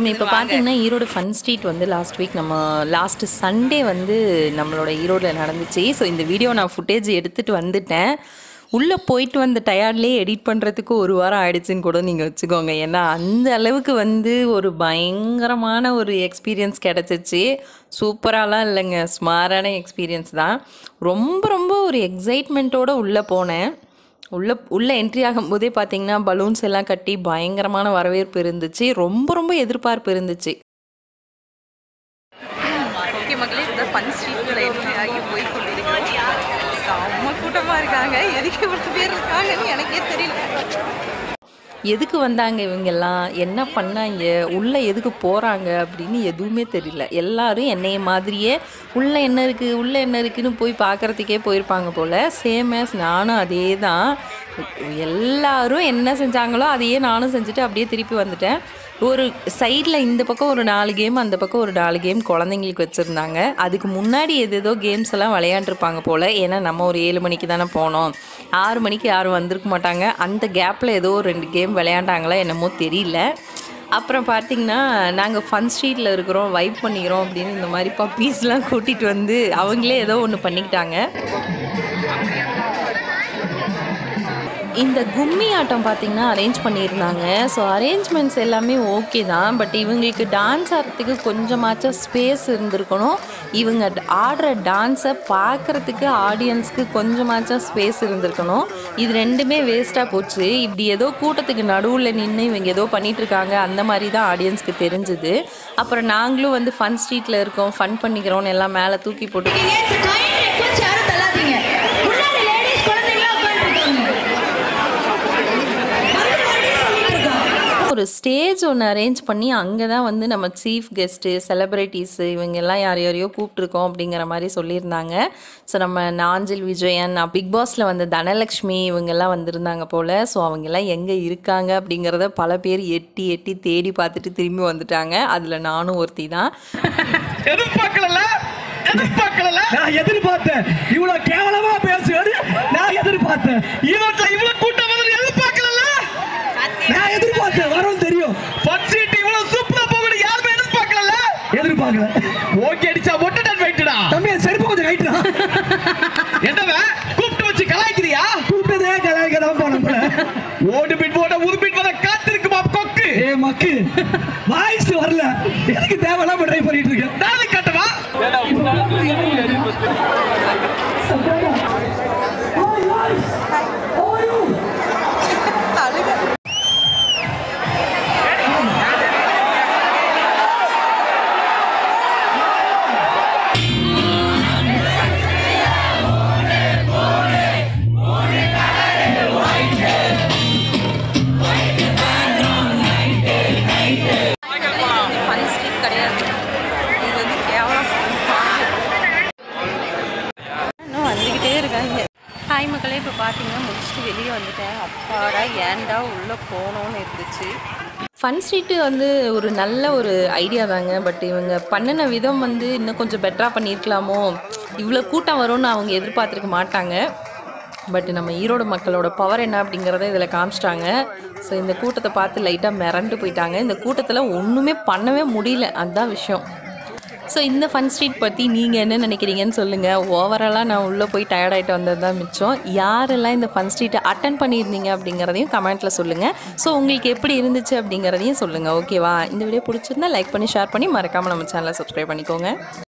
இப்போ பார்த்தீங்கன்னா Erode fun street வந்து லாஸ்ட் வீக் நம்ம லாஸ்ட் சண்டே வந்து நம்மளோட ஈரோடில் நடந்துச்சு ஸோ இந்த வீடியோ நான் ஃபுட்டேஜ் எடுத்துகிட்டு வந்துட்டேன் உள்ளே போயிட்டு வந்த டயர்ட்லேயே எடிட் பண்ணுறதுக்கு ஒரு வாரம் ஆயிடுச்சுன்னு கூட நீங்கள் வச்சுக்கோங்க ஏன்னா அந்த அளவுக்கு வந்து ஒரு பயங்கரமான ஒரு எக்ஸ்பீரியன்ஸ் கிடச்சிச்சு சூப்பராலாம் இல்லைங்க ஸ்மாரான எக்ஸ்பீரியன்ஸ் தான் ரொம்ப ரொம்ப ஒரு எக்ஸைட்மெண்ட்டோடு உள்ளே போனேன் உள்ள உள்ள என்ட்ரி ஆகும்போதே பார்த்தீங்கன்னா பலூன்ஸ் எல்லாம் கட்டி பயங்கரமான வரவேற்பு இருந்துச்சு ரொம்ப ரொம்ப எதிர்பார்ப்பு இருந்துச்சு ஓகே மக்களே இந்த ஃபன் ஸ்ட்ரீட்டில் என்ட்ரி ஆகி போய் கொண்டிருக்கிறோம் செம்ம கூட்டமாக இருக்காங்க எதுக்கு இவ்வளோ பேர் இருக்காங்கன்னு எனக்கே தெரியல எதுக்கு வந்தாங்க இவங்கெல்லாம் என்ன பண்ணாங்க உள்ளே எதுக்கு போகிறாங்க அப்படின்னு எதுவுமே தெரியல எல்லாரும் என்னைய மாதிரியே உள்ளே என்ன இருக்குது உள்ளே என்ன இருக்குன்னு போய் பார்க்குறதுக்கே போயிருப்பாங்க போல் சேம் as நானும் அதே தான் எல்லாரும் என்ன செஞ்சாங்களோ அதையே நானும் செஞ்சுட்டு அப்படியே திருப்பி வந்துட்டேன் ஒரு சைடில் இந்த பக்கம் ஒரு நாலு கேம் அந்த பக்கம் ஒரு நாலு கேம் குழந்தைங்களுக்கு வச்சுருந்தாங்க அதுக்கு முன்னாடி எதேதோ கேம்ஸ் எல்லாம் விளையாண்டுருப்பாங்க போல் ஏன்னா நம்ம ஒரு ஏழு மணிக்கு தானே போனோம் ஆறு மணிக்கு யாரும் வந்திருக்க மாட்டாங்க அந்த கேப்பில் ஏதோ ஒரு ரெண்டு கேம் விளையாண்டாங்களா என்னமோ தெரியல அப்புறம் பார்த்தீங்கன்னா நாங்கள் ஃபன் ஸ்ட்ரீட்டில் இருக்கிறோம் வைப் பண்ணிக்கிறோம் அப்படின்னு இந்த மாதிரி பப்பீஸ்லாம் கூட்டிகிட்டு வந்து அவங்களே ஏதோ ஒன்று பண்ணிக்கிட்டாங்க இந்த கும்மி ஆட்டம் பார்த்தீங்கன்னா அரேஞ்ச் பண்ணியிருந்தாங்க ஸோ அரேஞ்ச்மெண்ட்ஸ் எல்லாமே ஓகே தான் பட் இவங்களுக்கு டான்ஸ் ஆடுறதுக்கு கொஞ்சமாச்சும் ஸ்பேஸ் இருந்திருக்கணும் இவங்க ஆடுற டான்ஸை பார்க்குறதுக்கு ஆடியன்ஸ்க்கு கொஞ்சமாச்சும் ஸ்பேஸ் இருந்திருக்கணும் இது ரெண்டுமே வேஸ்ட்டாக போச்சு இப்படி ஏதோ கூட்டத்துக்கு நடுவில் நின்று இவங்க ஏதோ பண்ணிட்டு இருக்காங்க அந்த மாதிரி தான் ஆடியன்ஸ்க்கு தெரிஞ்சுது அப்புறம் நாங்களும் வந்து ஃபன் ஸ்ட்ரீட்டில் இருக்கோம் ஃபன் பண்ணிக்கிறோம்னு எல்லாம் மேலே தூக்கி போட்டு கொஞ்சம் யாரும் தள்ளாதீங்க முன்னாடி லேடிஸ் குழந்தைங்களா உட்காந்துருக்காங்க ஒரு ஸ்டேஜ் ஒன்று அரேஞ்ச் பண்ணி அங்கே தான் வந்து நம்ம சீஃப் கெஸ்ட்டு செலிப்ரிட்டிஸு இவங்க எல்லாம் யார் யாரையோ கூப்பிட்ருக்கோம் அப்படிங்கிற மாதிரி சொல்லியிருந்தாங்க ஸோ நம்ம நாஞ்சில் விஜயன் நான் பிக் பாஸில் வந்த தனலக்ஷ்மி இவங்கெல்லாம் வந்திருந்தாங்க போல் ஸோ அவங்கெல்லாம் எங்கே இருக்காங்க அப்படிங்கிறத பல பேர் எட்டி எட்டி தேடி பார்த்துட்டு திரும்பி வந்துட்டாங்க அதில் நானும் ஒருத்தி தான் எதிர்பார்க்கல எதிர்பார்க்கல நான் எதிர்பார்த்தேன் இவ்வளவு கேவலமா பேசுவது நான் எதிர்பார்த்தேன் ஈரோட்ல இவ்வளவு கூட்டம் வந்து எதிர்பார்க்கல நான் எதிர்பார்த்தேன் வரும் தெரியும் ஃபன் சீட் இவ்வளவு சூப்பரா போகணும் யாருமே எதிர்பார்க்கல எதிர்பார்க்கல ஓகே அடிச்சா ஒட்டு டன் வெயிட்டடா தம்பி செருப்பு கொஞ்சம் ரைட்டா என்னவ கூப்பிட்டு வச்சு கலாய்க்கிறியா கூப்பிட்டதே கலாய்க்க தான் போன போல ஓடு பிட் போட உது பிட் போட காத்திருக்கு பாப் கொக்கு ஏ மக்கு வாய்ஸ் வரல எதுக்கு தேவையில்லாம ட்ரை பண்ணிட்டு இருக்க நாளைக்கு கட்டவா அழுக ஃபன் ஸ்ட்ரீட் கிடையாது இது வந்து கேவலம் இன்னும் வந்துக்கிட்டே இருக்காங்க ஹாய் மக்களே இப்போ பார்த்தீங்கன்னா முடிச்சுட்டு வெளியே வந்துட்டேன் அப்பாடா ஏன்டா உள்ளே போகணும்னு இருந்துச்சு ஃபன் ஸ்ட்ரீட்டு வந்து ஒரு நல்ல ஒரு ஐடியா தாங்க பட் இவங்க பண்ணின விதம் வந்து இன்னும் கொஞ்சம் பெட்டராக பண்ணியிருக்கலாமோ இவ்வளோ கூட்டம் வரும்னு அவங்க எதிர்பார்த்துருக்க மாட்டாங்க பட் நம்ம ஈரோடு மக்களோட பவர் என்ன அப்படிங்கிறத இதில் காமிச்சிட்டாங்க ஸோ இந்த கூட்டத்தை பார்த்து லைட்டாக மிரண்டு போயிட்டாங்க இந்த கூட்டத்தில் ஒன்றுமே பண்ணவே முடியல அதுதான் விஷயம் ஸோ இந்த ஃபன் ஸ்ட்ரீட் பற்றி நீங்கள் என்ன நினைக்கிறீங்கன்னு சொல்லுங்கள் ஓவராலாக நான் உள்ளே போய் டயர்டாயிட்டு வந்தது தான் மிச்சம் யாரெல்லாம் இந்த ஃபன் ஸ்ட்ரீட்டை அட்டன் பண்ணியிருந்தீங்க அப்படிங்கிறதையும் கமெண்ட்டில் சொல்லுங்கள் ஸோ உங்களுக்கு எப்படி இருந்துச்சு அப்படிங்கிறதையும் சொல்லுங்கள் ஓகேவா இந்த வீடியோ பிடிச்சிருந்தா லைக் பண்ணி ஷேர் பண்ணி மறக்காமல் நம்ம சேனலை சப்ஸ்கிரைப் பண்ணிக்கோங்க